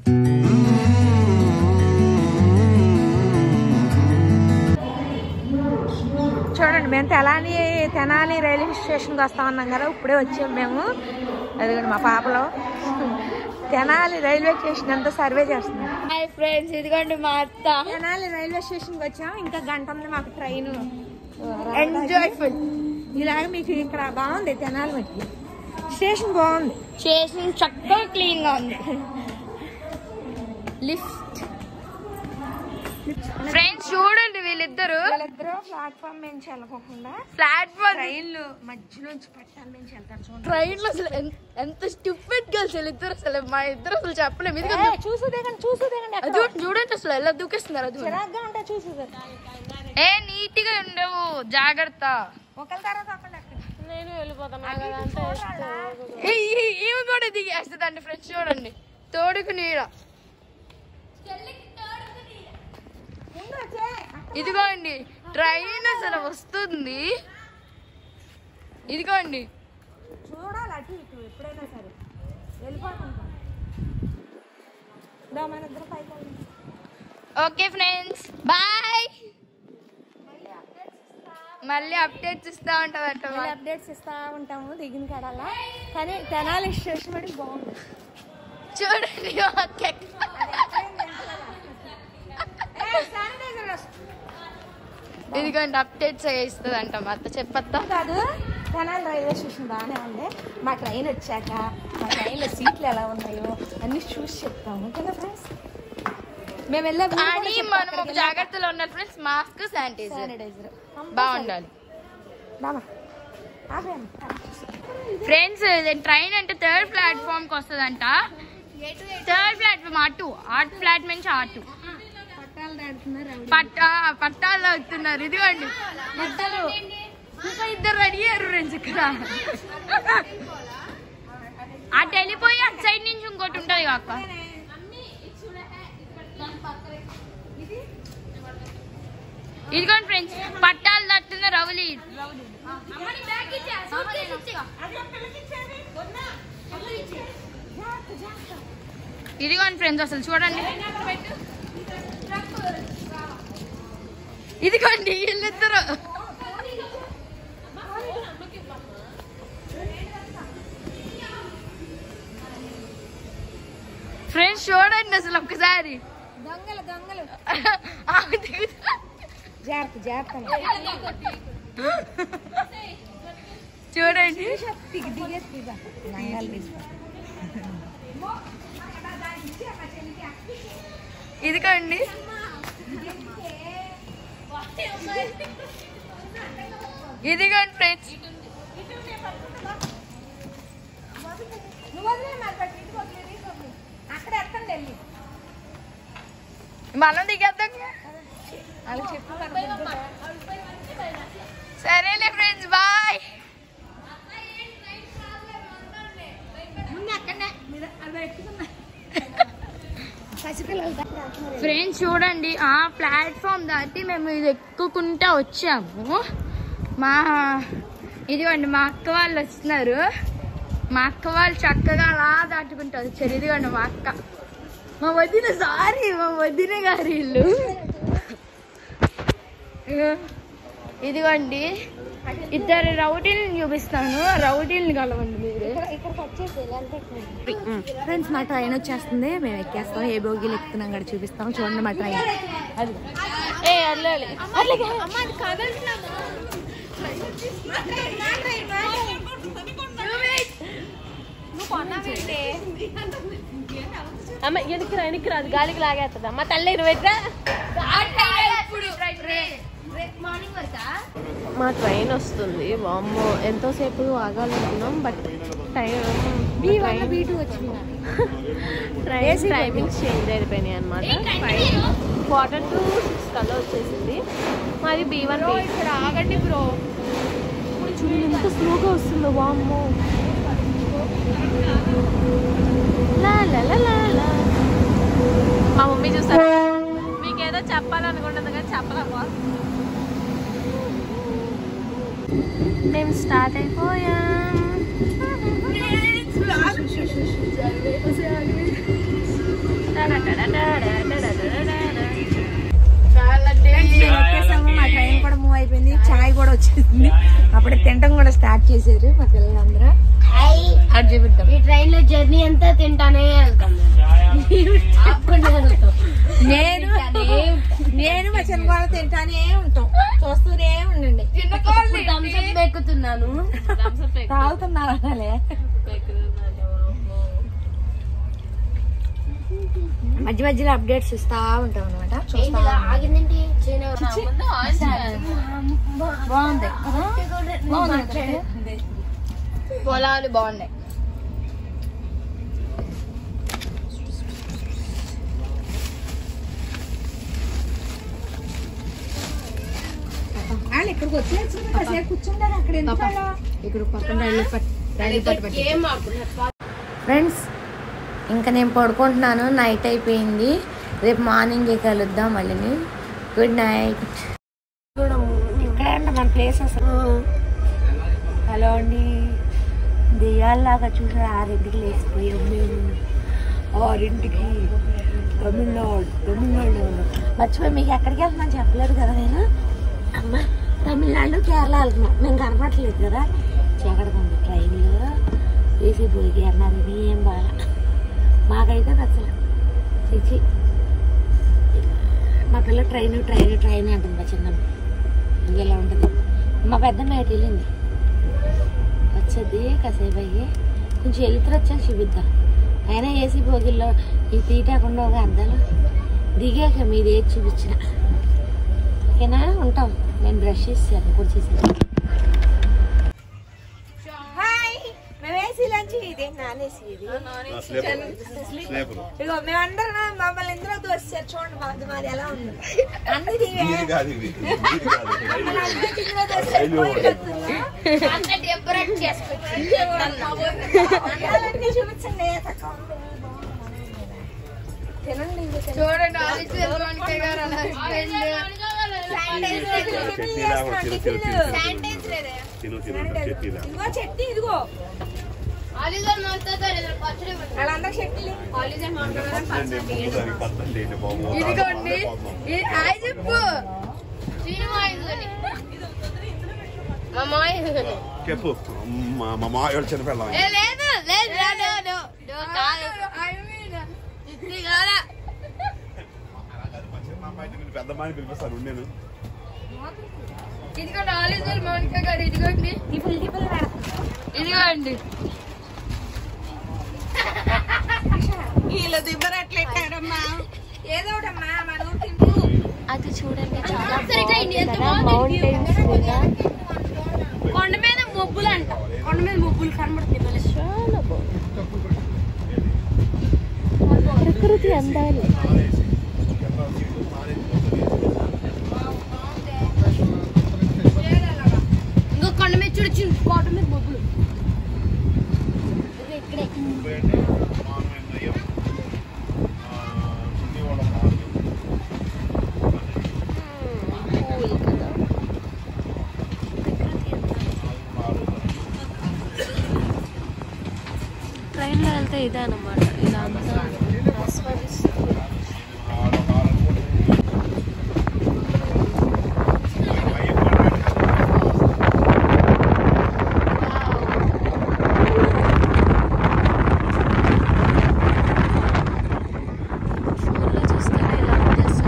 చూడండి మేము తెలాని తెనాలి రైల్వే స్టేషన్కి వస్తా ఉన్నాం కదా ఇప్పుడే వచ్చాం మేము అదిగోండి మా పాపలో తెనాలి రైల్వే స్టేషన్ అంతా సర్వే చేస్తున్నాం హాయ్ ఫ్రెండ్స్ ఇదిగోండి మా అత్త తెనాలి రైల్వే స్టేషన్కి వచ్చాం ఇంకా గంట ఉంది మాకు ట్రైన్ ఎంజాయ్ఫుల్ ఇలాగ మీకు ఇక్కడ బాగుంది తెనాలి మట్టి స్టేషన్ బాగుంది చేసిన చక్కగా క్లీన్ గా ఉంది లిఫ్ట్ ఫ్రెండ్స్ చూడండి వీళ్ళిద్దరు వాళ్ళిద్దరూ ప్లాట్ఫామ్ నుంచి వెళ్ళకోకుండా ప్లాట్ఫామ్ ట్రైన్లు మధ్యలోంచి పట్టాల నుంచి వెళ్తారు చూడండి ట్రైన్ లో అసలు ఎన్- ఎంత స్టూపిడ్ గర్ల్స్ వీళ్ళిద్దరు అసలు మా ఇద్దరు అసలు చెప్పలేము ఇది ఏ, చూసుదేగండి చూసుదేగండి అది చూడండి చూడండి అసలు ఎలా దూకేస్తున్నారు అది చిరాగ్గా ఉంటే చూసుదేగండి ఏ నీట్ గా ఉండవు జాగ్రత్త ఒకరి తర్వాత ఒకళ్ళు ఎక్కడ నేను వెళ్ళిపోతాను ఈ- ఈ- ఈమె కూడా దిగేస్తుంది అండి ఫ్రెండ్స్ చూడండి తోడుకు నీడ ఇదిగోండి ట్రైన్ అసలు వస్తుంది ఇదిగోండి చూడాలి అటు ఇటు ఎప్పుడైనా సరే వెళ్ళిపోతుంటాం దా మన ఇద్దరు పైకి వెళ్దాం. ఓకే ఫ్రెండ్స్ బాయ్ మళ్ళీ అప్డేట్స్ ఇస్తా ఉంటామంట మళ్ళీ అప్డేట్స్ ఇస్తా ఉంటాము దిగిన కాడలా కానీ తెనాలి స్టేషన్ మటుకు బాగుంది చూడండి మా అక్క. ఇదిగోండి అప్డేట్స్ ఇస్తుంది అంట మా అత్త చెప్పత్తా కాదు తెనాలి రైల్వే స్టేషన్ బాగానే ఉంది మా ట్రైన్ వచ్చాక మా ట్రైన్లో సీట్లు ఎలా ఉన్నాయో అన్ని చూసి చెప్తాము కదా ఫ్రెండ్స్ మేము వెళ్ళే ముందు కూడా కానీ చెప్తాం మనం ఒక అక్కడికి జాగ్రత్తలో ఉండాలి ఫ్రెండ్స్ మాస్క్ శానిటైజర్ శానిటైజర్ బాగుండాలి బామా ఆపేయండి. ఫ్రెండ్స్ ట్రైన్ అంటే థర్డ్ ప్లాట్ఫామ్ కి వస్తుందంట థర్డ్ ప్లాట్ఫామ్ అటు ఆర్ట్ ప్లాట్ నుంచి అటు పట్టాలు దాడుతున్నారు ఆవిడ. పట్ట పట్టాలు అవుతున్నారు ఇదిగోండి ఇద్దరు ఇంకా ఇద్దరు రెడీ అయ్యారు ఫ్రెండ్స్ ఇక్కడ అటు వెళ్ళిపోయి అటు సైడ్ నుంచి ఇంకోటి ఉంటది కాక ఇదిగోండి ఫ్రెండ్స్ పట్టాలు తట్టున్న రవలి ఇదిగోండి ఫ్రెండ్స్ అసలు చూడండి ఇదిగోండి వీళ్ళిద్దరు ఫ్రెండ్స్ చూడండి అసలు ఒక్కసారి దొంగలు దొంగలు ఆమె దిగుతా జాగ్రత్త జాగ్రత్త చూడండి దిగి దిగేసి దిగా లంగాలు తీసుకో ఇదిగోండి ఇదిగోండి ఫ్రెండ్స్ నువ్వు వదిలే మరి పట్టు, ఇటు వదిలే, ఇటు వదిలే. అక్కడ ఎక్కండి వెళ్ళి మనం దిగేద్దాం వాళ్ళకి చెప్పు మన సరేలే ఫ్రెండ్స్ బాయ్ ముందు అక్కడనే మీరు అలా ఎక్కుతున్నా పసిపిల్లలు ఫ్రెండ్స్ చూడండి ఆ ప్లాట్ఫామ్ దాటి మేము ఇది ఎక్కుకుంటా వచ్చాము మా ఇదిగోండి మా అక్క వాళ్ళు వస్తున్నారు మా అక్క వాళ్ళు చక్కగా అలా దాటుకుంటూ వచ్చారు ఇదిగోండి మా అక్క మా వదిన సారీ మా వదిన గారి ఇల్లు ఇదిగోండి ఇద్దరు రౌడీలను చూపిస్తాను రౌడీలను కలవండి మీరు ఇక్కడికి వచ్చేసి ఫ్రెండ్స్ మా ట్రైన్ వచ్చేస్తుంది మేము ఎక్కేస్తాం ఏ బోగీలు ఎక్కుతున్నాం కూడా చూపిస్తాం చూడండి మా ట్రైన్ అది ఏ వెళ్ళాలి అమ్మ ఎనికి రా ఎనికి రాదు గాలికి లాగేస్తుంది అమ్మ తల్లి ఇరవై మార్నింగ్ వరకా మా ట్రైన్ వస్తుంది వామ్మో ఎంతోసేపు ఆగాలనుకున్నాం but time B one B two వచ్చింది ట్రైన్ టైమింగ్స్ చేంజ్ అయిపోయినాయి అనమాట ఫైవ్ క్వార్టర్ టు సిక్స్ కల్లా వచ్చేసింది మాది బీ వన్ ఇక్కడ ఆగండి బ్రో చూడు ఎంత స్లోగా వస్తుందో వామ్మో లా లా లా లా లా. మా మమ్మీ చూస్తారు మీకేదో చెప్పాలనుకుంటుంది కానీ చెప్పలేమా మేము స్టార్ట్ అయిపోయాం వచ్చేసాము మా ట్రైన్ కూడా మూవ్ అయిపోయింది చాయ్ కూడా వచ్చేసింది అప్పుడే తినడం కూడా స్టార్ట్ చేశారు మా పిల్లలందరూ అది చూపిద్దాం ఈ ట్రైన్ లో జర్నీ అంతా తింటానే వెళ్తాం ఆపకుండా వెళ్తాం. నేను నేను మా చిన్నవాళ్ళు తింటానే ఉంటాం చూస్తూనే ఉండండి ఇప్పుడు thumbs up ఎక్కుతున్నాను తాగుతున్నారు అసలే మధ్య మధ్యలో అప్డేట్స్ ఇస్తా ఉంటాం అనమాట చూస్తా ఆగిందేంటి చైనా బాగుంది పొలాలు బాగున్నాయి వాళ్ళు ఇక్కడికి వచ్చేసి కాసేపు కూర్చుంటారు అక్కడ ఎందుకు అలా? ఇక్కడ పక్కన రైలు పట్- రైలు పట్టు పట్టి ఫ్రెండ్స్ ఇంకా నేను పడుకుంటున్నాను నైట్ అయిపోయింది రేపు మార్నింగ్ కలుద్దాం మళ్ళీ గుడ్ నైట్ ఇక్కడ మన ప్లేస్ అసలు హలో అండి దెయ్యాల్లాగా చూసి ఆరింటికి లేచిపోయాం మేము ఆరింటికి తమిళనాడు తమిళనాడు మర్చిపోయి మీకు ఎక్కడికి వెళ్తున్నాను చెప్పలేదు కదా నేను అమ్మ తమిళనాడు కేరళ వెళ్తున్నాం మేము కనపడట్లేదు కదా చీకటిగా ఉంది ట్రైన్లో ఏసీ పోయి అన్నారని ఏం బాగా మాకైతే అసలు చిచి మా పిల్ల ట్రైన్ ట్రైన్ ట్రైన్ అంటుంది మా చిన్న ఇలా ఉంటుంది మా పెద్ద నైట్ వెళ్ళింది వచ్చేది కాసేపు అయ్యి కొంచెం వెళ్తురు వచ్చాక చూపిద్దాం అయినా ఏసీ భోగిల్లో ఈ తీయకుండా ఒక అద్దాలు దిగాక మీది ఏది చూపించిన ఓకేనా ఉంటాం నేను బ్రష్ చేసాను కూడా చేసాను హాయ్ మేము ఏసీ లంచ్ ఇది నాన్ ఏసీ ఇది ఇగో మేమందరం మమ్మల్ని ఇందులో దోస్తారు చూడండి మాది మాది ఎలా ఉంది అన్ని దివే మమ్మల్ని అందరికీ ఇందులో దోస్తారు. పోయి కత్తుల్లో. అందాలన్నీ చూపించండి తక్కువ ఉంది. తినండి ఇంకో తినండి. చూడండి ఆదిత్య మౌనిక గారు అలా husband. ఇదిగో చెట్టి ఇదిగో ఆదిత్య మౌనిక గారు ఇలా పచ్చడి పెట్టారు. వాళ్ళందరూ చెట్లు ఆదిత్య మౌనిక గారు పచ్చడి. ఇదిగోండి ఇది హాయ్ చెప్పు సినిమా ఇదిగోండి మా మాయ ఇదిగోండి చెప్పు మా మా మావాడు చనిపోయాం ఏ లేదు లేదు లేదు no, no, కాదు ఇది కాదా పెద్ద మాని పిలిపిస్తాను నేను ఇదిగోండి ఆలిజర్ మౌనిక గారు ఇదిగోండి టిఫిల్ టిఫిల్ ఇదిగోండి వీళ్ళు దిబ్బరట్లెట్టాడమ్మా ఏదో ఒకటమ్మా మన ఊరు తింటూ అది చూడండి చాలా సరిగ్గా ఇది ఎంత బాగుంది కదా మౌంటైన్స్ మీద కొండ మీద మొబ్బులు అంట కొండ మీద మొబ్బులు కనబడుతుంది చాలా బాగుంది ప్రకృతి అందాలు ఇంకో కొండ మీద చూడు చిన్న కొండ మీద మొబ్బులు ఇక్కడే కూల్ కదా ట్రైన్లో వెళ్తే ఇదే అనమాట ఇలా అంతా ఆస్వాదిస్తూ ఫోన్లో చూస్తేనే ఇలా ఉంది అసలు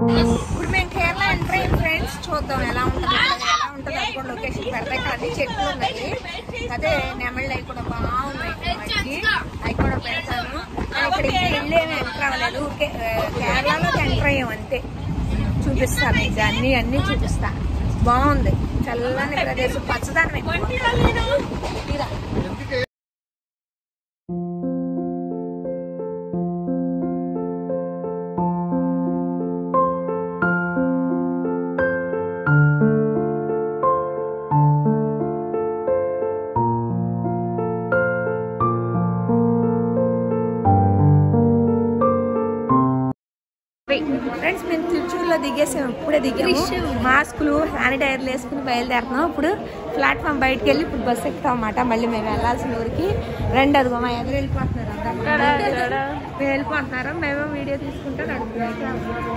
ఇప్పుడు మేము కేరళ ఎంటర్ అయిన ఫ్రెండ్స్ చూద్దాం ఎలా ఉంటుంది ఎలా ఉంటుంది అనుకోండి లొకేషన్ పెడతాయి కానీ చెట్లు ఉన్నాయి అదే నెమళ్ళు అవి కూడా బాగున్నాయి వాటికి. అవి కూడా పెడతాను కానీ ఇక్కడ ఇంకా ఇల్లు ఏమి ఎంటర్ అవ్వలేదు ఊరికే, ఆ, కేరళలో ఎంటర్ అయ్యాం అంతే చూపిస్తాను మీకు అన్ని అన్ని చూపిస్తా బాగుంది చల్లని ప్రదేశం పచ్చదనం ఎక్కువ. ఇదా. ఫ్రెండ్స్ మేము తిరుచూరులో దిగేసాము ఇప్పుడే దిగాము మాస్కులు శానిటైజర్లు వేసుకుని బయలుదేరుతున్నాం ఇప్పుడు ప్లాట్ఫామ్ బయటకు వెళ్ళి ఇప్పుడు బస్సు ఎక్కుతాం అన్నమాట మళ్ళీ మేము వెళ్ళాల్సిన ఊరికి రెండు అదిగో మా ఎదురు వెళ్ళిపోతున్నారు అందరూ. మేము వెళ్ళిపోతున్నారు మేము వీడియో తీసుకుంటే నడుపుతున్నాం